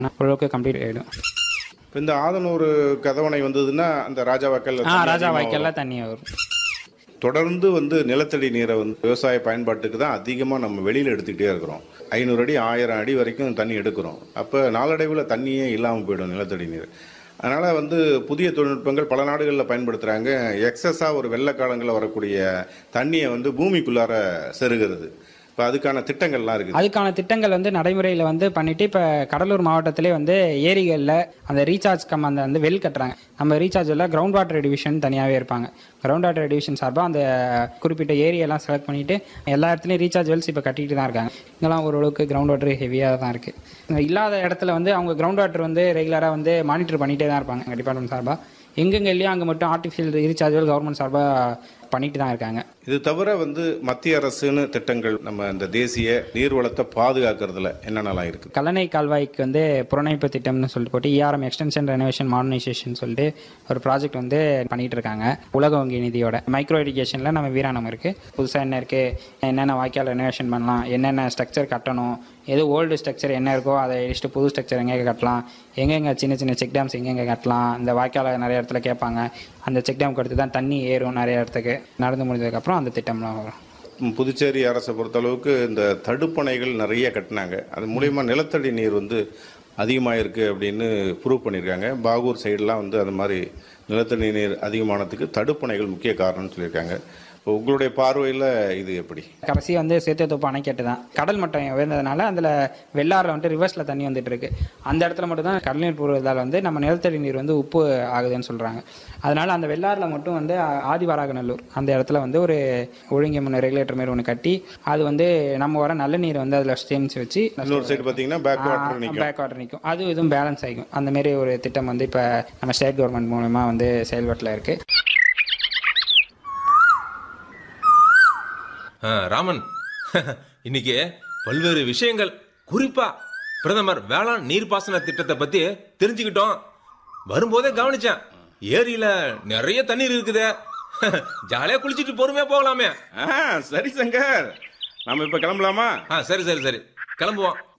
ஓரளவுக்கு கம்ப்ளீட் ஆகிடும் இப்போ இந்த ஆதனூர் கதவணை வந்ததுன்னா அந்த ராஜா வாய்க்கால் ஆ ராஜா வாய்க்காலில் தண்ணி வரும் தொடர்ந்து வந்து நிலத்தடி நீரை வந்து விவசாய பயன்பாட்டுக்கு தான் அதிகமாக நம்ம வெளியில் எடுத்துக்கிட்டே இருக்கிறோம் ஐநூறு அடி ஆயிரம் அடி வரைக்கும் தண்ணி எடுக்கிறோம் அப்போ நாளடைவில் தண்ணியே இல்லாமல் போயிடும் நிலத்தடி நீர் அதனால் வந்து புதிய தொழில்நுட்பங்கள் பல நாடுகளில் பயன்படுத்துகிறாங்க எக்ஸஸாக ஒரு வெள்ளக்காலங்களில் வரக்கூடிய தண்ணியை வந்து பூமிக்குள்ளார செருகிறது இப்போ அதுக்கான திட்டங்கள்லாம் இருக்குது அதுக்கான திட்டங்கள் வந்து நடைமுறையில் வந்து பண்ணிட்டு இப்போ கடலூர் மாவட்டத்திலே வந்து ஏரிகளில் அந்த ரீசார்ஜ் கம் அந்த வந்து வெல் கட்டுறாங்க நம்ம ரீசார்ஜில் கிரவுண்ட் வாட்டர் டிவிஷன் தனியாகவே இருப்பாங்க கிரவுண்ட் வாட்டர் டிவிஷன் சார்பாக அந்த குறிப்பிட்ட ஏரியெல்லாம் செலக்ட் பண்ணிட்டு எல்லா இடத்துலையும் ரீசார்ஜ் வெல்ஸ் இப்போ கட்டிட்டு தான் இருக்காங்க இங்கெல்லாம் ஓரளவுக்கு கிரவுண்ட் வாட்டர் ஹெவியாக தான் இருக்குது இல்லாத இடத்துல வந்து அவங்க கிரவுண்ட் வாட்டர் வந்து ரெகுலராக வந்து மானிட்டர் பண்ணிகிட்டே தான் இருப்பாங்க எங்கள் டிபார்ட்மெண்ட் சார்பாக எங்கெங்க இல்லையோ அங்கே மட்டும் ஆர்டிஃபிஷியல் ரீசார்ஜ் வெல் கவர்மெண்ட் சார்பாக பண்ணிட்டு தான் இருக்காங்க இது தவிர வந்து மத்திய அரசுன்னு திட்டங்கள் நம்ம இந்த தேசிய நீர்வளத்தை பாதுகாக்கிறதுல என்னென்னலாம் இருக்குது கல்லணை கால்வாய்க்கு வந்து புறநமைப்பு திட்டம்னு சொல்லிட்டு போட்டு இஆர்எம் எக்ஸ்டென்ஷன் ரெனோவேஷன் மாடர்னைசேஷன் சொல்லிட்டு ஒரு ப்ராஜெக்ட் வந்து பண்ணிட்டு இருக்காங்க உலக வங்கி நிதியோட மைக்ரோ எஜுகேஷனில் நம்ம வீராணம் இருக்குது புதுசாக என்ன இருக்குது என்னென்ன வாய்க்கால் ரெனோவேஷன் பண்ணலாம் என்னென்ன ஸ்ட்ரக்சர் கட்டணும் எது ஓல்டு ஸ்ட்ரக்சர் என்ன இருக்கோ அதை இடிச்சுட்டு புது ஸ்ட்ரக்சர் எங்கே கட்டலாம் எங்கெங்கே சின்ன சின்ன செக் டேம்ஸ் எங்கெங்கே கட்டலாம் இந்த வாய்க்காலை நிறைய இடத்துல கேட்பாங்க அந்த செக் டேம்க்கு அடுத்து தான் தண்ணி ஏறும் நிறைய இடத்துக்கு நடந்து முடிஞ்சதுக்கப்புறம் அந்த திட்டம்லாம் வரும் ம், புதுச்சேரி அரசை பொறுத்தளவுக்கு இந்த தடுப்பணைகள் நிறைய கட்டினாங்க அது மூலயமா நிலத்தடி நீர் வந்து அதிகமாக இருக்குது அப்படின்னு ப்ரூவ் பண்ணியிருக்காங்க பாகூர் சைடெலாம் வந்து அது மாதிரி நிலத்தடி நீர் அதிகமானதுக்கு தடுப்பணைகள் முக்கிய காரணம்னு சொல்லியிருக்காங்க இப்போ உங்களுடைய பார்வையில் இது எப்படி கடைசி வந்து சேத்தியத்தோப்பு அணைக்கட்டு தான் கடல் மட்டம் உயர்ந்ததுனால அதில் வெள்ளாறில் வந்துட்டு ரிவர்ஸில் தண்ணி வந்துட்டு இருக்கு அந்த இடத்துல மட்டும் தான் கடல் நீர் பூர்வதால் வந்து நம்ம நிலத்தடி நீர் வந்து உப்பு ஆகுதுன்னு சொல்கிறாங்க அதனால அந்த வெள்ளாறில் மட்டும் வந்து ஆ- ஆதிவராகநல்லூர் அந்த இடத்துல வந்து ஒரு ஒழுங்கு முன்ன ரெகுலேட்டர் மாதிரி ஒன்று கட்டி அது வந்து நம்ம வர நல்ல நீரை வந்து அதில் சேமித்து வச்சு இன்னொரு சைடு பார்த்தீங்கன்னா பேக் வாட்டர் நிற்கும் பேக் வாட்டர் நிற்கும் அது இதுவும் பேலன்ஸ் ஆகிக்கும் அந்த மாதிரி ஒரு திட்டம் வந்து இப்போ நம்ம ஸ்டேட் கவர்மெண்ட் மூலமா வந்து செயல்பாட்டில் இருக்குது ஆ, ராமன் இன்னைக்கு பல்வேறு விஷயங்கள் குறிப்பா பிரதமர் வேளாண் நீர்ப்பாசன திட்டத்தை பத்தி தெரிஞ்சுக்கிட்டோம் வரும்போதே கவனிச்சேன் ஏரியில நிறைய தண்ணீர் இருக்குதே ஜாலியா குளிச்சிட்டு பொறுமையா போகலாமே ஆ சரி சங்கர் நம்ம இப்போ கிளம்பலாமா ஆ சரி சரி சரி கிளம்புவோம்